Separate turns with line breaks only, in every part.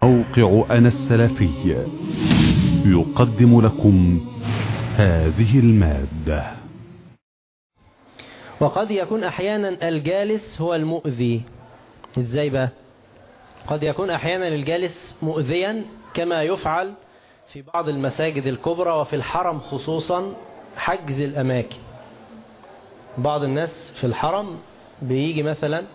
موقع أنا السلفي يقدم لكم هذه المادة
وقد يكون أحيانا الجالس هو المؤذي إزاي بقى قد يكون أحيانا الجالس مؤذيا كما يفعل في بعض المساجد الكبرى وفي الحرم خصوصا حجز الأماكن بعض الناس في الحرم بيجي مثلا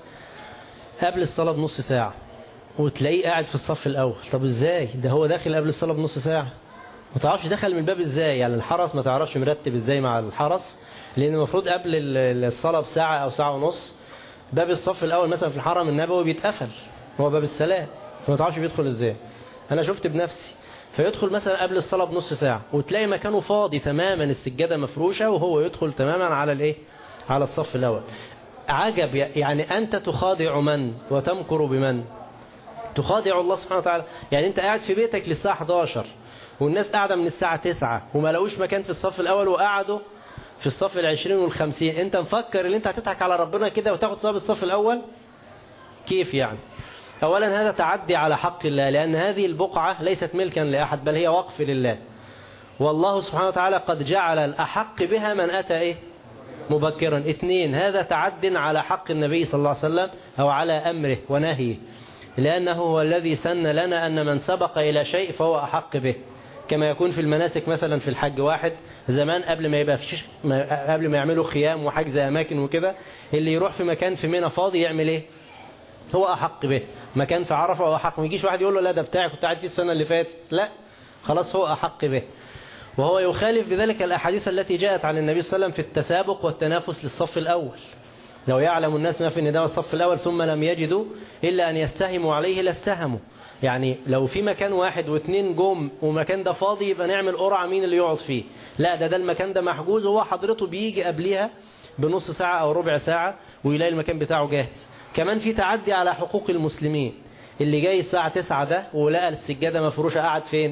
قبل الصلاة بنص ساعة وتلاقيه قاعد في الصف الأول طب إزاي ده هو داخل قبل الصلاة بنص ساعة ما تعرفش دخل من الباب إزاي يعني الحرس ما تعرفش مرتب إزاي مع الحرس لأن المفروض قبل الصلاة بساعة أو ساعة ونص باب الصف الأول مثلا في الحرم النبوي بيتقفل هو باب السلام فما تعرفش بيدخل إزاي أنا شفت بنفسي فيدخل مثلا قبل الصلاة بنص ساعة وتلاقي مكانه فاضي تماما السجادة مفروشة وهو يدخل تماما على الايه على الصف الأول عجب يعني أنت تخادع من وتمكر بمن تخادع الله سبحانه وتعالى يعني أنت قاعد في بيتك للساعة 11 والناس قاعدة من الساعة 9 وما لقوش مكان في الصف الأول وقعدوا في الصف العشرين والخمسين أنت مفكر ان أنت هتضحك على ربنا كده وتاخد صاب الصف الأول كيف يعني أولا هذا تعدي على حق الله لأن هذه البقعة ليست ملكا لأحد بل هي وقف لله والله سبحانه وتعالى قد جعل الأحق بها من أتى إيه مبكرا اثنين هذا تعد على حق النبي صلى الله عليه وسلم أو على أمره ونهيه لأنه هو الذي سن لنا أن من سبق إلى شيء فهو أحق به كما يكون في المناسك مثلا في الحج واحد زمان قبل ما يبقى في قبل ما يعملوا خيام وحجز أماكن وكده اللي يروح في مكان في منى فاضي يعمل إيه هو أحق به مكان في عرفة هو أحق ما يجيش واحد يقول له لا ده بتاعي كنت قاعد فيه السنة اللي فاتت لا خلاص هو أحق به وهو يخالف بذلك الأحاديث التي جاءت عن النبي صلى الله عليه وسلم في التسابق والتنافس للصف الأول لو يعلم الناس ما في النداء الصف الأول ثم لم يجدوا إلا أن يستهموا عليه لاستهموا يعني لو في مكان واحد واثنين جم ومكان ده فاضي يبقى نعمل قرعة مين اللي يقعد فيه لا ده ده المكان ده محجوز وهو حضرته بيجي قبلها بنص ساعة أو ربع ساعة ويلاقي المكان بتاعه جاهز كمان في تعدي على حقوق المسلمين اللي جاي الساعة 9 ده ولقى السجادة مفروشة قاعد فين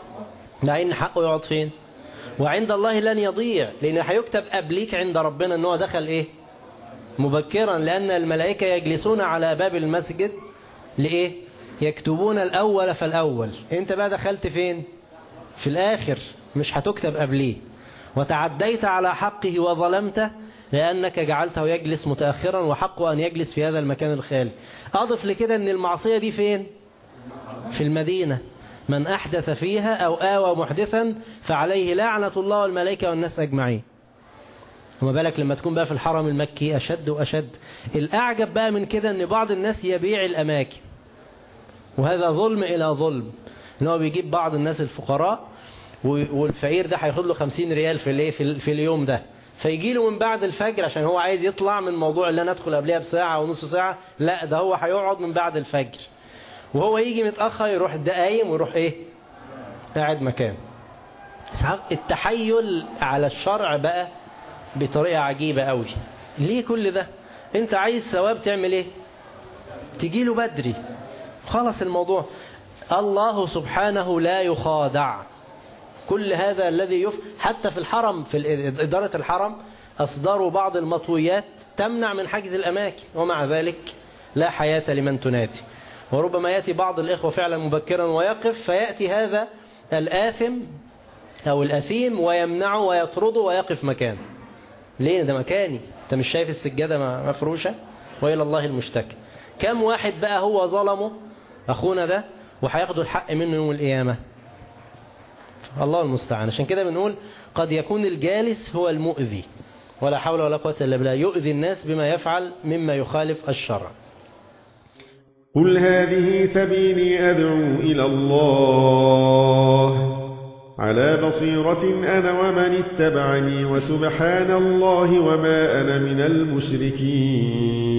مع ان حقه يقعد فين وعند الله لن يضيع لان هيكتب قبليك عند ربنا ان هو دخل ايه مبكرا لان الملائكة يجلسون على باب المسجد لايه يكتبون الاول فالاول انت بقى دخلت فين في الاخر مش هتكتب قبليه وتعديت على حقه وظلمته لأنك جعلته يجلس متأخرا وحقه أن يجلس في هذا المكان الخالي أضف لكده أن المعصية دي فين في المدينة من أحدث فيها أو آوى محدثا فعليه لعنة الله والملائكة والناس أجمعين وما بالك لما تكون بقى في الحرم المكي أشد وأشد الأعجب بقى من كده أن بعض الناس يبيع الأماكن وهذا ظلم إلى ظلم ان هو بيجيب بعض الناس الفقراء والفقير ده هياخد له 50 ريال في الايه في اليوم ده فيجي له من بعد الفجر عشان هو عايز يطلع من موضوع اللي انا ادخل قبلها بساعة ونص ساعة لا ده هو هيقعد من بعد الفجر وهو يجي متأخر يروح ده قايم ويروح ايه قاعد مكان التحيل على الشرع بقى بطريقة عجيبة قوي ليه كل ده انت عايز ثواب تعمل ايه تجي له بدري خلص الموضوع الله سبحانه لا يخادع كل هذا الذي يف حتى في الحرم في إدارة الحرم أصدروا بعض المطويات تمنع من حجز الأماكن ومع ذلك لا حياة لمن تنادي وربما يأتي بعض الإخوة فعلا مبكرا ويقف فيأتي هذا الآثم أو الأثيم ويمنعه ويطرده ويقف مكانه ليه ده مكاني أنت مش شايف السجادة مفروشة وإلى الله المشتكى كم واحد بقى هو ظلمه أخونا ده وهياخدوا الحق منه يوم القيامة الله المستعان عشان كده بنقول قد يكون الجالس هو المؤذي ولا حول ولا قوة إلا بالله يؤذي الناس بما يفعل مما يخالف الشرع
قل هذه سبيلي أدعو إلى الله على بصيرة أنا ومن اتبعني وسبحان الله وما أنا من المشركين